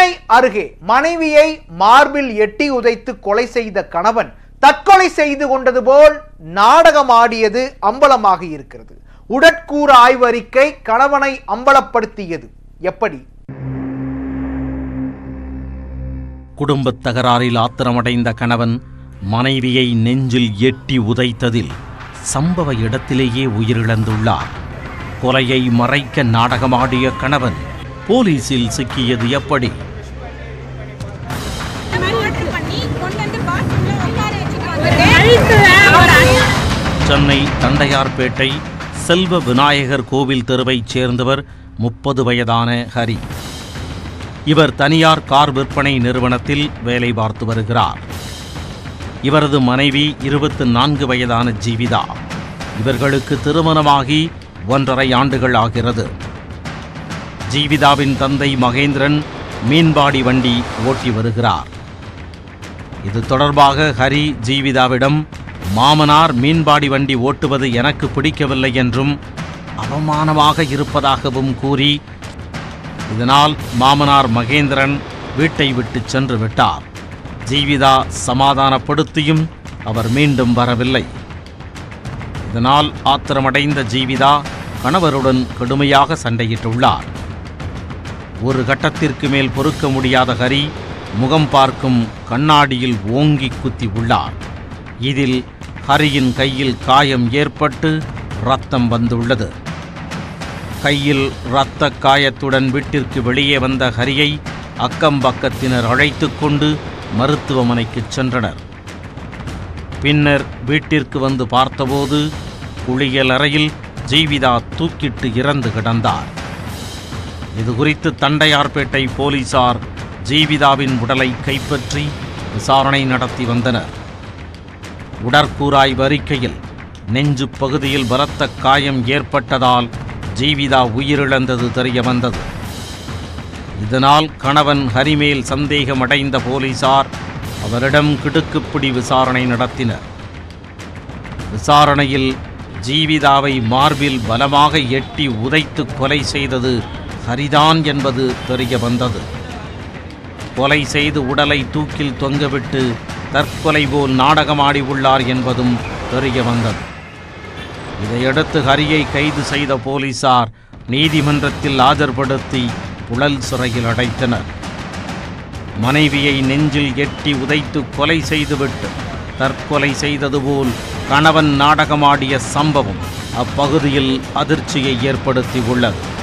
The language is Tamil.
அருகே மனைவியை மார்பில் எட்டி உதைத்து கொலை செய்த கணவன் தற்கொலை செய்து கொண்டது போல் நாடகமாடியது அம்பலமாக இருக்கிறது உடற்கூறு ஆய்வறிக்கை கணவனை அம்பலப்படுத்தியது எப்படி குடும்பத் தகராறில் ஆத்திரமடைந்த கணவன் மனைவியை நெஞ்சில் எட்டி உதைத்ததில் சம்பவ இடத்திலேயே உயிரிழந்துள்ளார் கொலையை மறைக்க நாடகமாடிய கணவன் போலீசில் சிக்கியது எப்படி ஆர்டர் பண்ணி கொண்டு வந்து பாத்ரூம்ல உட்கார வச்சுட்டு சென்னை தண்டையார்பேட்டை செல்வ விநாயகர் கோவில் தெருவைச் சேர்ந்தவர் முப்பது வயதான ஹரி இவர் தனியார் கார் விற்பனை நிறுவனத்தில் வேலை பார்த்து வருகிறார் இவரது மனைவி இருபத்து நான்கு வயதான ஜீவிதா இவர்களுக்கு திருமணமாகி ஒன்றரை ஆண்டுகள் ஆகிறது ஜீவிதாவின் தந்தை மகேந்திரன் மீன்பாடி வண்டி ஓட்டி வருகிறார் இது தொடர்பாக ஹரி ஜீவிதாவிடம் மாமனார் மீன்பாடி வண்டி ஓட்டுவது எனக்கு பிடிக்கவில்லை என்றும் அவமானமாக இருப்பதாகவும் கூறி இதனால் மாமனார் மகேந்திரன் வீட்டை விட்டு சென்று விட்டார் ஜீவிதா சமாதானப்படுத்தியும் அவர் மீண்டும் வரவில்லை இதனால் ஆத்திரமடைந்த ஜீவிதா கணவருடன் கடுமையாக சண்டையிட்டுள்ளார் ஒரு கட்டத்திற்கு மேல் பொறுக்க முடியாத ஹரி முகம் பார்க்கும் கண்ணாடியில் ஓங்கி குத்தி உள்ளார் இதில் ஹரியின் கையில் காயம் ஏற்பட்டு ரத்தம் வந்துள்ளது கையில் இரத்த காயத்துடன் வீட்டிற்கு வெளியே வந்த ஹரியை அக்கம் பக்கத்தினர் அழைத்துக் கொண்டு மருத்துவமனைக்கு சென்றனர் பின்னர் வீட்டிற்கு வந்து பார்த்தபோது குளியல் அறையில் ஜீவிதா தூக்கிட்டு இறந்து கிடந்தார் இது குறித்து தண்டையார்பேட்டை போலீசார் ஜீவிதாவின் உடலை கைப்பற்றி விசாரணை நடத்தி வந்தனர் உடற்கூறாய்வு அறிக்கையில் நெஞ்சு பகுதியில் பலத்த காயம் ஏற்பட்டதால் ஜீவிதா உயிரிழந்தது தெரிய வந்தது இதனால் கணவன் ஹரிமேல் சந்தேகமடைந்த போலீசார் அவரிடம் கிடுக்குப்பிடி விசாரணை நடத்தினர் விசாரணையில் ஜீவிதாவை மார்பில் பலமாக எட்டி உதைத்து கொலை செய்தது ஹரிதான் என்பது தெரிய வந்தது கொலை செய்து உடலை தூக்கில் தொங்கவிட்டு தற்கொலை போல் நாடகமாடி உள்ளார் என்பதும் தெரிய வந்தது இதையடுத்து ஹரியை கைது செய்த போலீசார் நீதிமன்றத்தில் ஆஜர்படுத்தி புழல் சிறையில் அடைத்தனர் மனைவியை நெஞ்சில் எட்டி உதைத்து கொலை செய்துவிட்டு தற்கொலை செய்தது போல் கணவன் நாடகமாடிய சம்பவம் அப்பகுதியில் அதிர்ச்சியை ஏற்படுத்தி உள்ளது